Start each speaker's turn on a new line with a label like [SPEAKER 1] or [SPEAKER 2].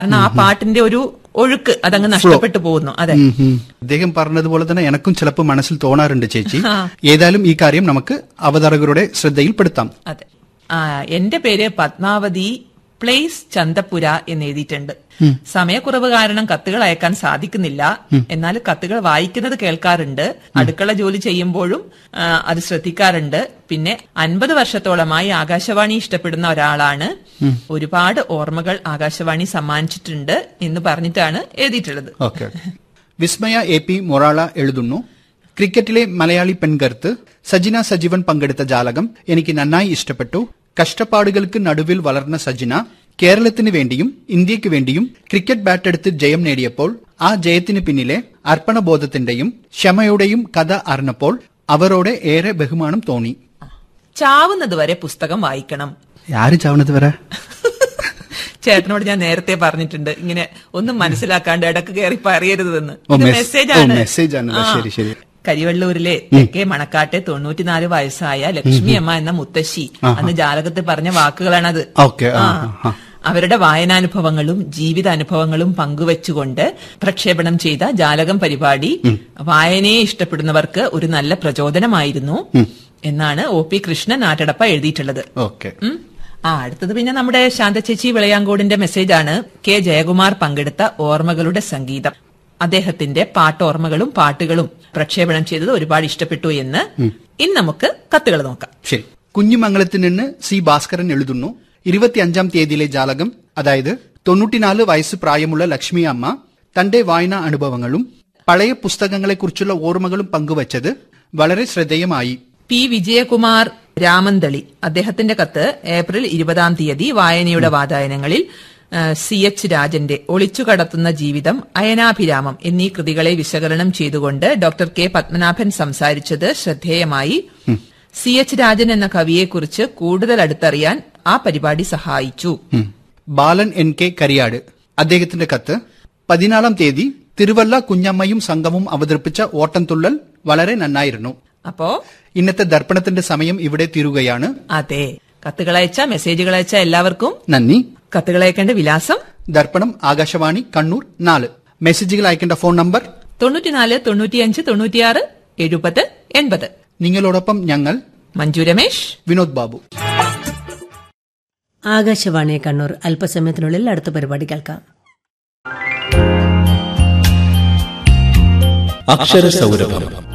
[SPEAKER 1] കാരണം ആ പാട്ടിന്റെ ഒരു ഒഴുക്ക് അതങ്ങ് നഷ്ടപ്പെട്ടു പോകുന്നു അതെ
[SPEAKER 2] ഉം, ഉം. അദ്ദേഹം പറഞ്ഞതുപോലെ തന്നെ എനക്കും ചിലപ്പോൾ മനസ്സിൽ തോന്നാറുണ്ട് ചേച്ചി ഏതായാലും ഈ കാര്യം നമുക്ക് അവതാരകരുടെ ശ്രദ്ധയിൽപ്പെടുത്താം
[SPEAKER 1] അതെ ആ എന്റെ പേര് പത്മാവതി പ്ലേസ് ചന്തപുര എന്ന് എഴുതിയിട്ടുണ്ട് സമയക്കുറവ് കാരണം കത്തുകൾ അയക്കാൻ സാധിക്കുന്നില്ല എന്നാൽ കത്തുകൾ വായിക്കുന്നത് കേൾക്കാറുണ്ട് അടുക്കള ജോലി ചെയ്യുമ്പോഴും ആ, അത് ശ്രദ്ധിക്കാറുണ്ട് പിന്നെ അൻപത് വർഷത്തോളമായി ആകാശവാണി ഇഷ്ടപ്പെടുന്ന ഒരാളാണ് ഒരുപാട് ഓർമ്മകൾ ആകാശവാണി സമ്മാനിച്ചിട്ടുണ്ട് എന്ന് പറഞ്ഞിട്ടാണ് എഴുതിയിട്ടുള്ളത്
[SPEAKER 2] ഓക്കെ വിസ്മയ എ പി മൊറാള എഴുതുന്നു ക്രിക്കറ്റിലെ മലയാളി പെൺകരുത്ത് സജിന സജീവൻ പങ്കെടുത്ത ജാലകം എനിക്ക് നന്നായി ഇഷ്ടപ്പെട്ടു കഷ്ടപ്പാടുകൾക്ക് നടുവിൽ വളർന്ന സജിന കേരളത്തിന് വേണ്ടിയും ഇന്ത്യക്ക് വേണ്ടിയും ക്രിക്കറ്റ് ബാറ്റെടുത്ത് ജയം നേടിയപ്പോൾ ആ ജയത്തിന് പിന്നിലെ അർപ്പണബോധത്തിന്റെയും ക്ഷമയുടെയും കഥ അറിഞ്ഞപ്പോൾ അവരോട് ഏറെ ബഹുമാനം തോന്നി
[SPEAKER 1] ചാവുന്നത് വരെ പുസ്തകം വായിക്കണം
[SPEAKER 2] ആര് ചാവണത് വരെ
[SPEAKER 1] ചേട്ടനോട് ഞാൻ നേരത്തെ പറഞ്ഞിട്ടുണ്ട് ഇങ്ങനെ ഒന്നും മനസ്സിലാക്കാണ്ട് ഇടക്ക് കയറി പറയരുതെന്ന്
[SPEAKER 2] ഓ,
[SPEAKER 1] ഇത്
[SPEAKER 2] മെസ്-
[SPEAKER 1] മെസ്സേജ്
[SPEAKER 2] ഓ,
[SPEAKER 1] ആണ്
[SPEAKER 2] മെസ്സേജ് ആണല്ലോ.
[SPEAKER 1] ആ.
[SPEAKER 2] ശരി, ശരി.
[SPEAKER 1] കരിവള്ളൂരിലെ തെക്കേ മണക്കാട്ടെ തൊണ്ണൂറ്റിനാല് വയസ്സായ ലക്ഷ്മി അമ്മ എന്ന മുത്തശ്ശി അന്ന് ജാലകത്തിൽ പറഞ്ഞ വാക്കുകളാണത്
[SPEAKER 2] ഓക്കെ, ആ, ആ.
[SPEAKER 1] അവരുടെ വായനാനുഭവങ്ങളും ജീവിതാനുഭവങ്ങളും പങ്കുവെച്ചുകൊണ്ട് പ്രക്ഷേപണം ചെയ്ത ജാലകം പരിപാടി വായനയെ ഇഷ്ടപ്പെടുന്നവർക്ക് ഒരു നല്ല പ്രചോദനമായിരുന്നു എന്നാണ് ഒ പി കൃഷ്ണൻ ആറ്റടപ്പ എഴുതിയിട്ടുള്ളത്
[SPEAKER 2] ഓക്കെ
[SPEAKER 1] ഉം. ആ അടുത്തത് പിന്നെ നമ്മുടെ ശാന്തചേച്ചി വിളയാങ്കോടിന്റെ മെസ്സേജാണ് കെ ജയകുമാർ പങ്കെടുത്ത ഓർമ്മകളുടെ സംഗീതം അദ്ദേഹത്തിന്റെ പാട്ടോർമ്മകളും പാട്ടുകളും പ്രക്ഷേപണം ചെയ്തത് ഒരുപാട് ഇഷ്ടപ്പെട്ടു എന്ന് ഇന്ന് നമുക്ക് കത്തുകൾ നോക്കാം
[SPEAKER 2] ശരി കുഞ്ഞിമംഗലത്ത് നിന്ന് സി ഭാസ്കരൻ എഴുതുന്നു ഇരുപത്തിയഞ്ചാം തീയതിയിലെ ജാലകം അതായത് തൊണ്ണൂറ്റിനാല് വയസ്സ് പ്രായമുള്ള ലക്ഷ്മി അമ്മ തന്റെ വായനാ അനുഭവങ്ങളും പഴയ പുസ്തകങ്ങളെക്കുറിച്ചുള്ള ഓർമ്മകളും പങ്കുവച്ചത് വളരെ ശ്രദ്ധേയമായി
[SPEAKER 1] പി വിജയകുമാർ രാമന്തളി അദ്ദേഹത്തിന്റെ കത്ത് ഏപ്രിൽ ഇരുപതാം തീയതി വായനയുടെ വാതായനങ്ങളിൽ ആ, സി എച്ച് രാജന്റെ ഒളിച്ചു കടത്തുന്ന ജീവിതം അയനാഭിരാമം എന്നീ കൃതികളെ വിശകലനം ചെയ്തുകൊണ്ട് ഡോക്ടർ കെ പത്മനാഭൻ സംസാരിച്ചത് ശ്രദ്ധേയമായി സി എച്ച് രാജൻ എന്ന കവിയെക്കുറിച്ച് കൂടുതൽ അടുത്തറിയാൻ ആ പരിപാടി സഹായിച്ചു
[SPEAKER 2] ഉം. ബാലൻ എൻ കെ കരിയാട് അദ്ദേഹത്തിന്റെ കത്ത് പതിനാലാം തീയതി തിരുവല്ല കുഞ്ഞമ്മയും സംഘവും അവതരിപ്പിച്ച ഓട്ടംതുള്ളൽ വളരെ നന്നായിരുന്നു
[SPEAKER 1] അപ്പോ
[SPEAKER 2] ഇന്നത്തെ ദർപ്പണത്തിന്റെ സമയം ഇവിടെ തീരുകയാണ്
[SPEAKER 1] അതെ കത്തുകളയച്ച മെസ്സേജുകൾ അയച്ച എല്ലാവർക്കും
[SPEAKER 2] നന്ദി
[SPEAKER 1] കത്തുകൾ അയക്കേണ്ട വിലാസം
[SPEAKER 2] ദർപ്പണം ആകാശവാണി കണ്ണൂർ നാല് മെസ്സേജുകൾ അയക്കേണ്ട ഫോൺ നമ്പർ
[SPEAKER 1] തൊണ്ണൂറ്റിനാല് തൊണ്ണൂറ്റിയഞ്ച് തൊണ്ണൂറ്റിയാറ് എഴുപത് എൺപത്
[SPEAKER 2] നിങ്ങളോടൊപ്പം ഞങ്ങൾ
[SPEAKER 1] മഞ്ജു രമേശ്
[SPEAKER 2] വിനോദ് ബാബു
[SPEAKER 3] ആകാശവാണി കണ്ണൂർ അല്പസമയത്തിനുള്ളിൽ അടുത്ത പരിപാടി കേൾക്കാം
[SPEAKER 4] അക്ഷരസൗരഭം